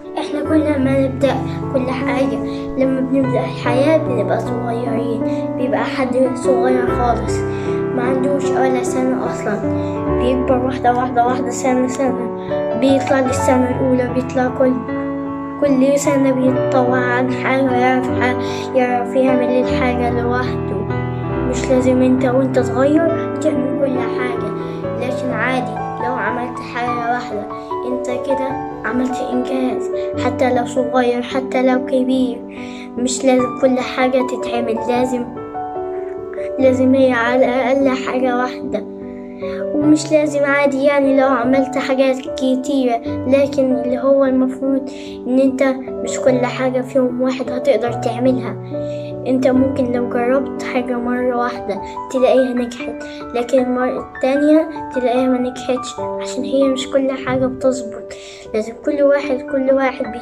احنا كل ما نبدأ كل حاجة لما بنبدأ الحياة بنبقى صغيرين بيبقى حد صغير خالص ما عندوش ولا سنة أصلا بيكبر واحدة واحدة واحدة سنة سنة بيطلع للسنة الأولى بيطلع كل كل سنة بيتطوع عن حاجة يعرف حاجة يعرف يعمل الحاجة لوحده مش لازم انت وانت صغير تعمل كل حاجة لكن عادي لو عملت حاجة واحدة انت كده عملت انجاز حتى لو صغير حتى لو كبير مش لازم كل حاجة تتعمل لازم لازم هي على الأقل حاجة واحدة ومش لازم عادي يعني لو عملت حاجات كتيرة لكن اللي هو المفروض ان انت مش كل حاجة في يوم واحد هتقدر تعملها انت ممكن لو جربت حاجة مرة واحدة تلاقيها نجحت لكن المرة التانية تلاقيها ما نجحتش عشان هي مش كل حاجة بتظبط لازم كل واحد كل واحد بي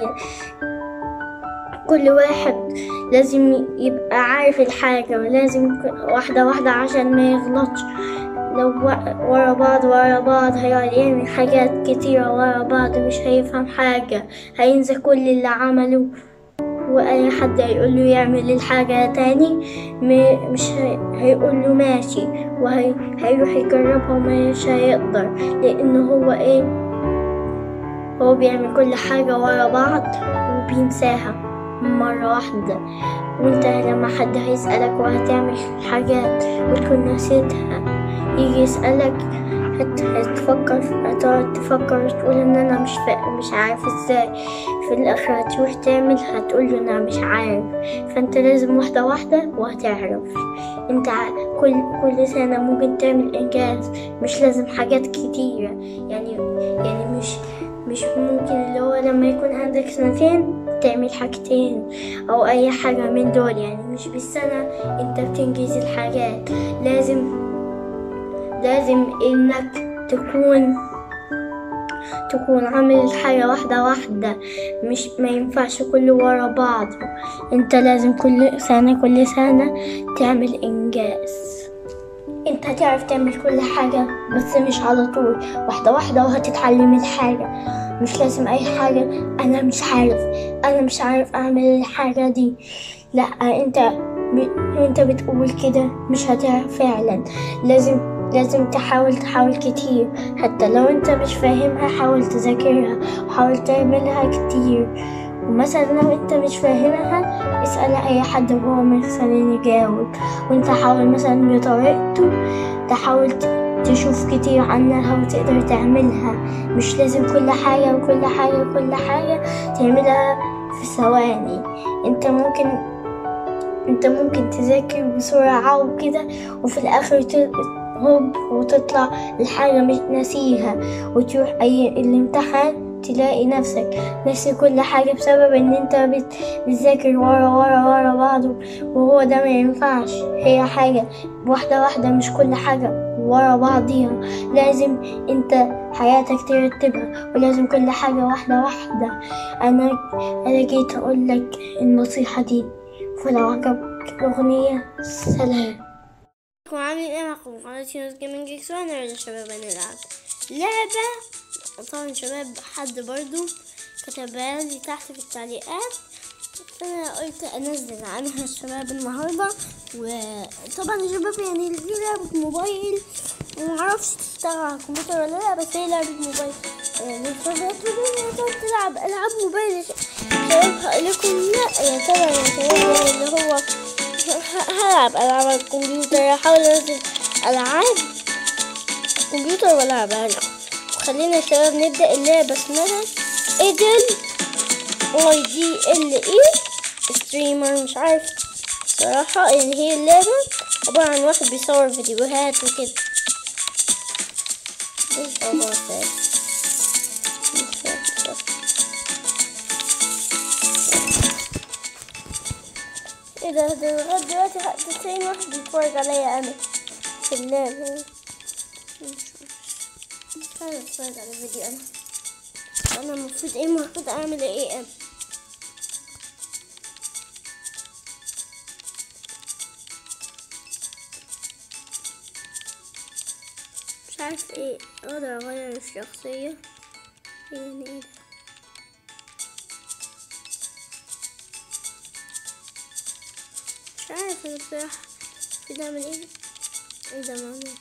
كل واحد لازم يبقى عارف الحاجة ولازم واحدة واحدة عشان ما يغلطش لو ورا بعض ورا بعض هيقعد يعمل حاجات كتيرة ورا بعض مش هيفهم حاجة هينسى كل اللي عمله وأي حد هيقول له يعمل الحاجة تاني مش هيقول له ماشي وهيروح يجربها ومش هيقدر لأنه هو ايه هو بيعمل كل حاجة ورا بعض وبينساها مرة واحدة وانت لما حد هيسألك وهتعمل حاجات وتكون نسيتها يجي يسألك هتفكر هتقعد تفكر وتقول ان انا مش فا... مش عارف ازاي في الاخر هتروح تعمل هتقول له انا مش عارف فانت لازم واحده واحده وهتعرف انت كل كل سنه ممكن تعمل انجاز مش لازم حاجات كتيره يعني يعني مش مش ممكن اللي هو لما يكون عندك سنتين تعمل حاجتين او اي حاجه من دول يعني مش بالسنه انت بتنجز الحاجات لازم لازم انك تكون تكون عامل الحاجة واحدة واحدة مش ما ينفعش كله ورا بعض انت لازم كل سنة كل سنة تعمل انجاز انت هتعرف تعمل كل حاجة بس مش على طول واحدة واحدة وهتتعلم الحاجة مش لازم اي حاجة انا مش عارف انا مش عارف اعمل الحاجة دي لا انت انت بتقول كده مش هتعرف فعلا لازم لازم تحاول تحاول كتير حتى لو انت مش فاهمها حاول تذاكرها وحاول تعملها كتير ومثلا لو انت مش فاهمها اسأل اي حد وهو مثلا يجاوب وانت حاول مثلا بطريقته تحاول تشوف كتير عنها وتقدر تعملها مش لازم كل حاجة وكل حاجة وكل حاجة تعملها في ثواني انت ممكن انت ممكن تذاكر بسرعة وكده وفي الاخر هوب وتطلع الحاجة مش ناسيها وتروح أي الامتحان تلاقي نفسك ناسي كل حاجة بسبب إن أنت بتذاكر ورا ورا ورا بعض وهو ده ما ينفعش هي حاجة واحدة واحدة مش كل حاجة ورا بعضيها لازم انت حياتك ترتبها ولازم كل حاجة واحدة واحدة أنا أنا جيت أقول لك النصيحة دي فلو عجبك الأغنية سلام معكم عاملين ايه معكم قناة يونس جيمنج اكس وانا يا شباب هنلعب لعبة طبعا شباب حد برضو كتبها لي تحت في التعليقات فانا قلت انزل عنها الشباب النهاردة وطبعا يا شباب يعني دي لعبة موبايل ومعرفش تشتغل على الكمبيوتر ولا لا بس هي لعبة موبايل يعني الشباب تلعب العاب موبايل شباب هقول لكم لا يا ترى يا شباب اللي هو هلعب ألعاب الكمبيوتر هحاول أنزل ألعاب كمبيوتر وألعبها لكم خلينا يا شباب نبدأ اللعبة اسمها إيدل اي دي ال اي ستريمر مش عارف صراحة يعني هي اللعبة عبارة عن واحد بيصور فيديوهات وكده ايش بابا ايه ده ده لغاية دلوقتي تسعين واحد بيتفرج عليا انا في اللعبة مش عايزة اتفرج على فيديو انا انا المفروض ايه المفروض اعمل ايه انا مش عارف ايه اقدر اغير الشخصية يعني ايه ده انا بصراحة في ده من ايه ايه ده معناه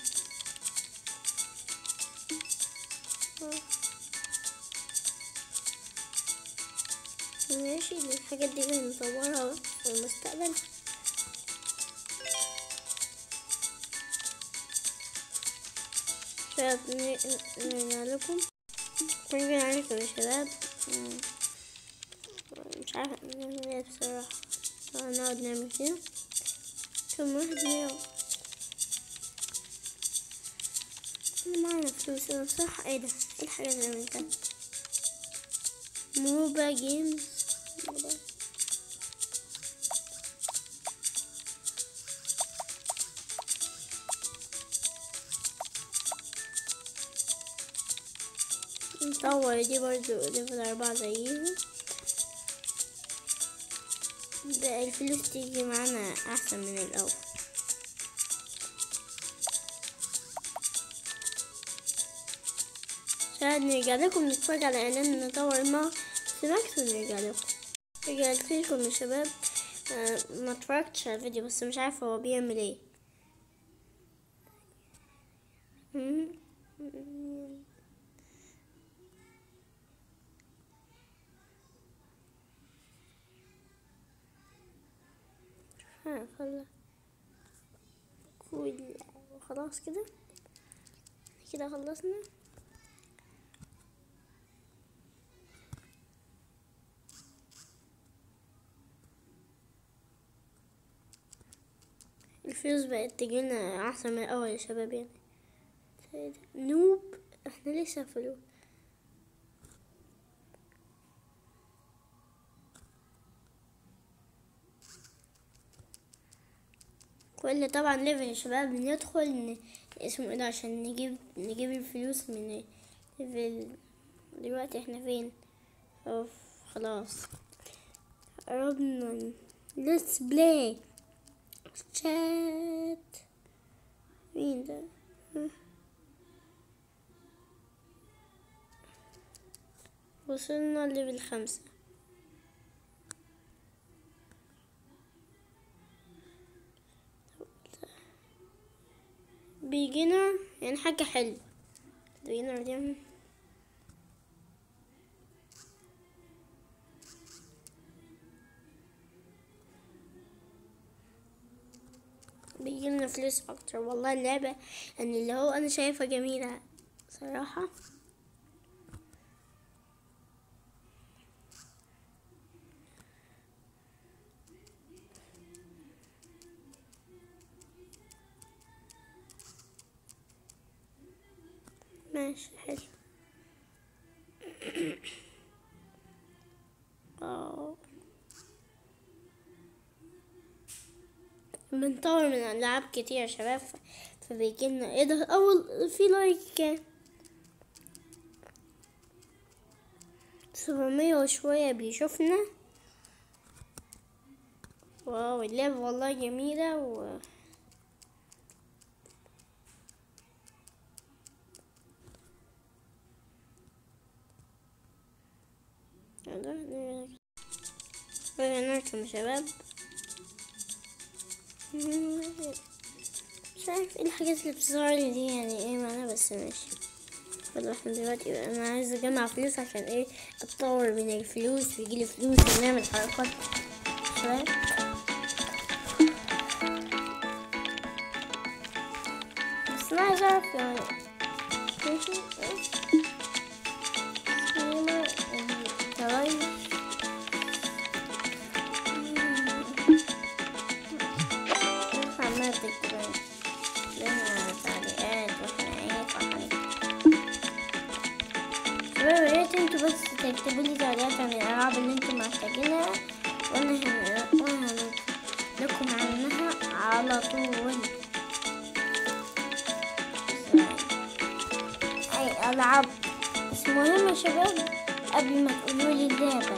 آه. ماشي دي الحاجات دي بنطورها في المستقبل شباب نرجع لكم نرجع عليكم يا شباب مم. مش عارفة نعمل ايه بصراحة نقعد نعمل كده كم واحد مية معنا فلوس انا بصراحة ايه ده ايه الحاجات اللي عملتها موبا جيمز موبا. نطور دي برضو ليفل أربعة زيهم بقى الفلوس تيجي معانا أحسن من الأول شاهد نرجع لكم نتفرج على إعلان نطور مع سماكس ونرجع لكم رجعت لكم يا شباب آه، ما اتفرجتش على الفيديو بس مش عارفة هو بيعمل ايه مم. ها خلاص كل خلاص كده كده خلصنا الفلوس بقت تجينا احسن من الاول يا شباب يعني نوب احنا لسه فلوس كل طبعا ليفل يا شباب بندخل ن... اسمه ايه ده عشان نجيب نجيب الفلوس من ليفل دلوقتي احنا فين اوف خلاص قربنا ليتس بلاي شات مين ده ها. وصلنا ليفل خمسة بيجينر يعني حاجة حلوة بيجينر دي بيجيلنا فلوس أكتر والله اللعبة يعني اللي هو أنا شايفها جميلة صراحة ماشي حلو اه بنطور من ألعاب كتير يا شباب ف- فبيجيلنا ايه ده أول في لايك كام سبعمية وشوية بيشوفنا واو اللعبة والله جميلة و رجعنا لكم يا شباب مش عارف ايه الحاجات اللي بتظهر لي دي يعني ايه معناها بس ماشي يلا احنا دلوقتي انا عايزة اجمع فلوس عشان ايه اتطور من الفلوس ويجيلي فلوس ونعمل حركات شباب بس انا عايزة اعرف يعني ماشي ايه سيما التغير بس عمالة تكتب لنا تعليقات وحلقات وحاجات شباب يا ريت انتوا بس تكتبوا لي تعليقات عن الألعاب اللي انتوا محتاجينها وانا هن... وانا هن... لكم عنها على طول اي ألعاب بس مهم يا شباب قبل ما تقولوا لي اللعبة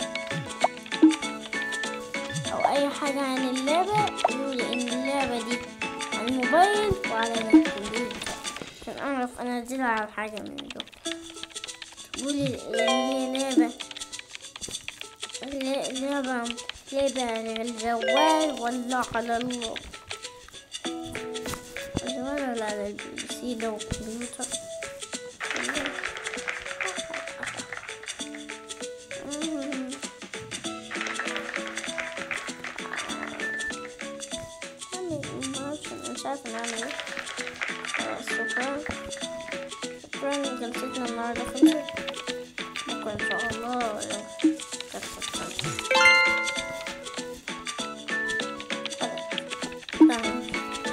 او اي حاجة عن اللعبة قولوا لي ان اللعبة دي على الموبايل وعلى الكمبيوتر عشان اعرف انزلها على حاجة من دول قولي ان هي لعبة ل- لعبة تلعب على الجوال ولا على ال الجوال ولا على البي سي لو كمبيوتر مم. أعمل- معرفش، أنا مش عارفة نعمل ايه خلاص شكرا شكرا جلستنا النهاردة خلصت بكرة إن شاء الله تحصل تمام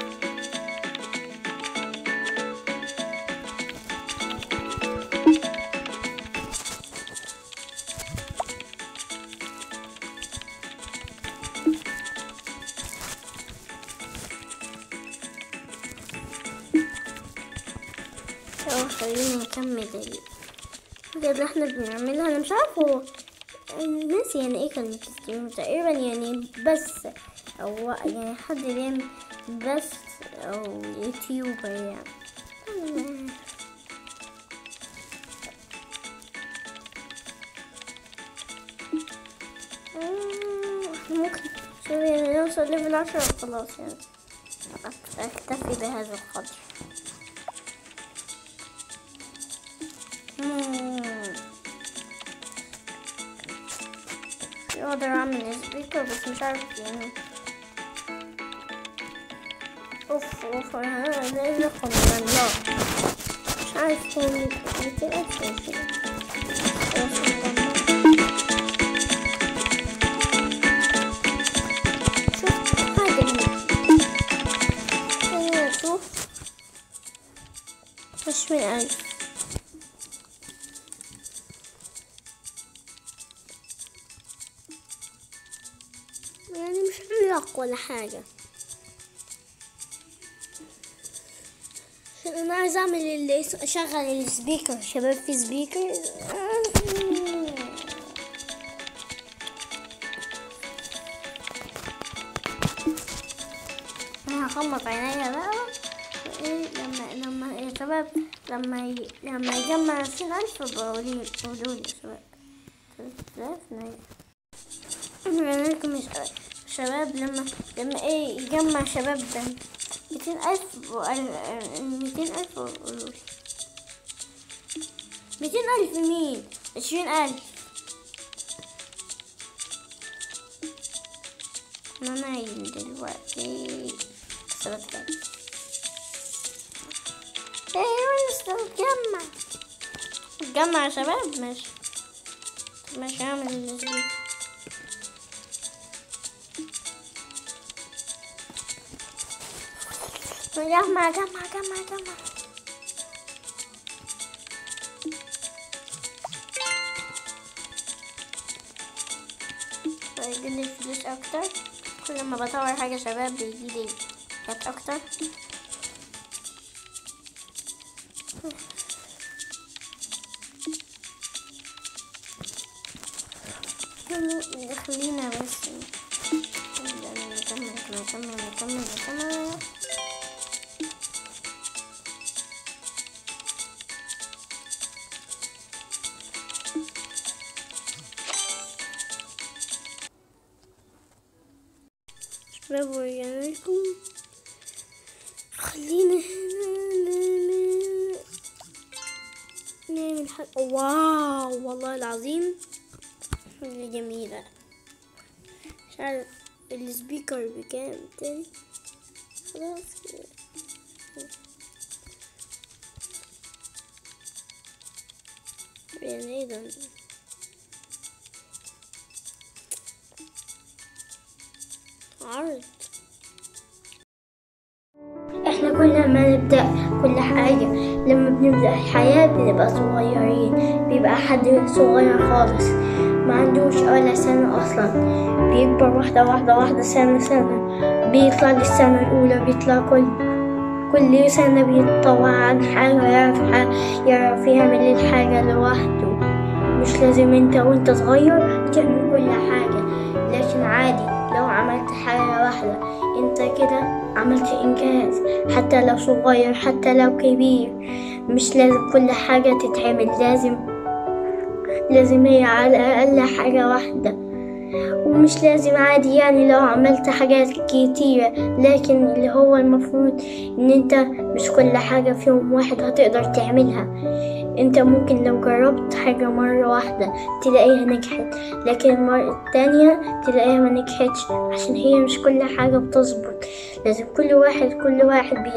يلا خلينا نكمل ال- الحاجة اللي احنا بنعملها انا مش عارفة هو ناسي يعني ايه كلمة ستريم تقريبا يعني بس او يعني حد بيعمل بس او يوتيوبر يعني أنا- آه، احنا ممكن شوف يعني نوصل ليفل عشرة خلاص يعني أك- اكتفي بهذا القدر مم. اقدر اعمل سبيكر بس مش عارف يعني اوف اوف هذا ده رقم من الله مش عارف هو ميتين ألف ولا كده. خلاص نكمل. شوف حاجة هنا خلينا نشوف عشرين ألف يعني مش عملاق ولا حاجة عشان أنا عايز أعمل اللي أشغل السبيكر شباب في سبيكر أنا هغمض عينيا بقى إيه لما لما يا شباب لما ي... لما يجمع عشرين ألف بقولي قولولي يا شباب تلات آلاف لكم شباب لما لما ايه يجمع شباب ميتين ألف ميتين ألف وقولولي ميتين ألف مين عشرين ألف أنا نايم دلوقتي حسابات كام ايه لسه بتجمع بتجمع يا شباب ماشي ماشي هعمل السبيك جمع جمع جمع جمع بيجيلي فلوس اكتر كل ما بطور حاجة شباب بيجيلي حاجات اكتر خلينا بس نكمل نكمل نكمل نكمل شباب ورجعنا لكم خلينا هنا نعمل نعمل حاجة واو والله العظيم حاجة جميلة مش عارف السبيكر بكام تاني خلاص كده. يعني ايه ده عرض احنا كل ما نبدأ كل حاجة لما بنبدأ الحياة بنبقى صغيرين بيبقى حد صغير خالص ما عندوش ولا سنة أصلا بيكبر واحدة واحدة واحدة سنة سنة بيطلع للسنة الأولى بيطلع كل كل سنة بيتطوع عن حاجة يعرف حاجة يعرف يعمل الحاجة لوحده مش لازم انت وانت صغير تعمل كل حاجة لكن عادي لو عملت حاجة واحدة انت كده عملت انجاز حتى لو صغير حتى لو كبير مش لازم كل حاجة تتعمل لازم لازم هي على الأقل حاجة واحدة ومش لازم عادي يعني لو عملت حاجات كتيرة لكن اللي هو المفروض ان انت مش كل حاجة في يوم واحد هتقدر تعملها انت ممكن لو جربت حاجة مرة واحدة تلاقيها نجحت لكن المرة التانية تلاقيها ما نجحتش عشان هي مش كل حاجة بتظبط لازم كل واحد كل واحد بي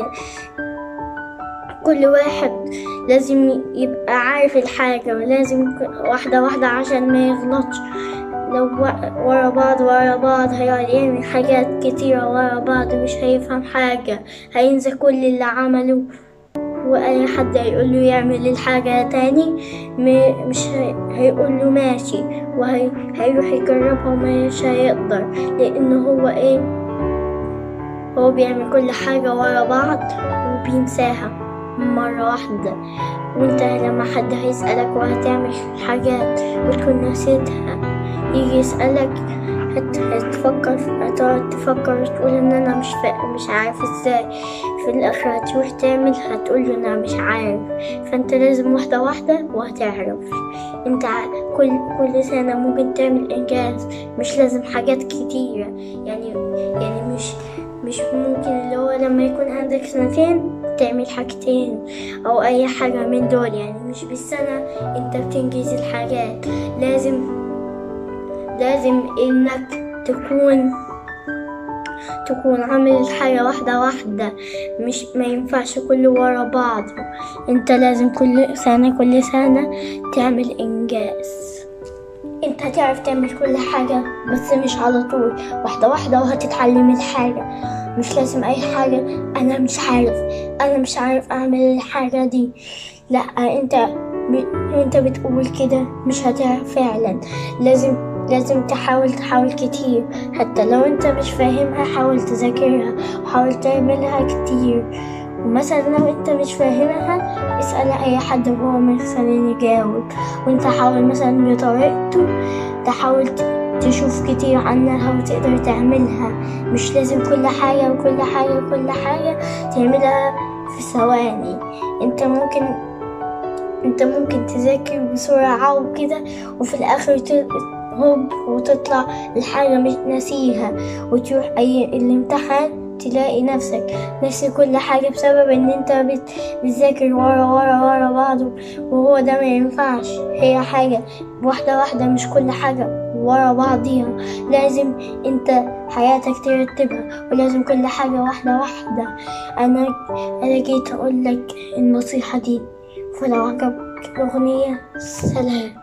كل واحد لازم يبقى عارف الحاجة ولازم واحدة واحدة عشان ما يغلطش لو ورا بعض ورا بعض هيقعد يعمل حاجات كتيرة ورا بعض مش هيفهم حاجة هينسى كل اللي عمله وأي حد هيقول له يعمل الحاجة تاني مش هيقول له ماشي وهيروح يجربها ومش هيقدر لأنه هو ايه هو بيعمل كل حاجة ورا بعض وبينساها مرة واحدة وانت لما حد هيسألك وهتعمل حاجات وتكون نسيتها يجي يسألك هت... هتفكر هتقعد تفكر وتقول ان انا مش فا... مش عارف ازاي في الاخر هتروح تعمل هتقول له انا مش عارف فانت لازم واحدة واحدة وهتعرف انت كل كل سنة ممكن تعمل انجاز مش لازم حاجات كتيرة يعني يعني مش مش ممكن اللي هو لما يكون عندك سنتين تعمل حاجتين او اي حاجة من دول يعني مش بالسنة انت بتنجز الحاجات لازم لازم انك تكون تكون عامل الحاجة واحدة واحدة مش ما ينفعش كله ورا بعض انت لازم كل سنة كل سنة تعمل انجاز انت هتعرف تعمل كل حاجة بس مش على طول واحدة واحدة وهتتعلم الحاجة مش لازم اي حاجة انا مش عارف انا مش عارف اعمل الحاجة دي لا انت ب... انت بتقول كده مش هتعرف فعلا لازم لازم تحاول تحاول كتير حتى لو انت مش فاهمها حاول تذاكرها وحاول تعملها كتير ومثلا لو انت مش فاهمها اسأل اي حد وهو مثلا يجاوب وانت حاول مثلا بطريقته تحاول تشوف كتير عنها وتقدر تعملها مش لازم كل حاجة وكل حاجة وكل حاجة تعملها في ثواني انت ممكن انت ممكن تذاكر بسرعة وكده وفي الاخر هوب وتطلع الحاجة مش ناسيها وتروح أي الامتحان تلاقي نفسك ناسي كل حاجة بسبب ان انت بتذاكر ورا ورا ورا بعض وهو ده ما ينفعش هي حاجة واحدة واحدة مش كل حاجة ورا بعضيها لازم انت حياتك ترتبها ولازم كل حاجة واحدة واحدة انا انا جيت اقول لك النصيحة دي فلو عجبك الاغنية سلام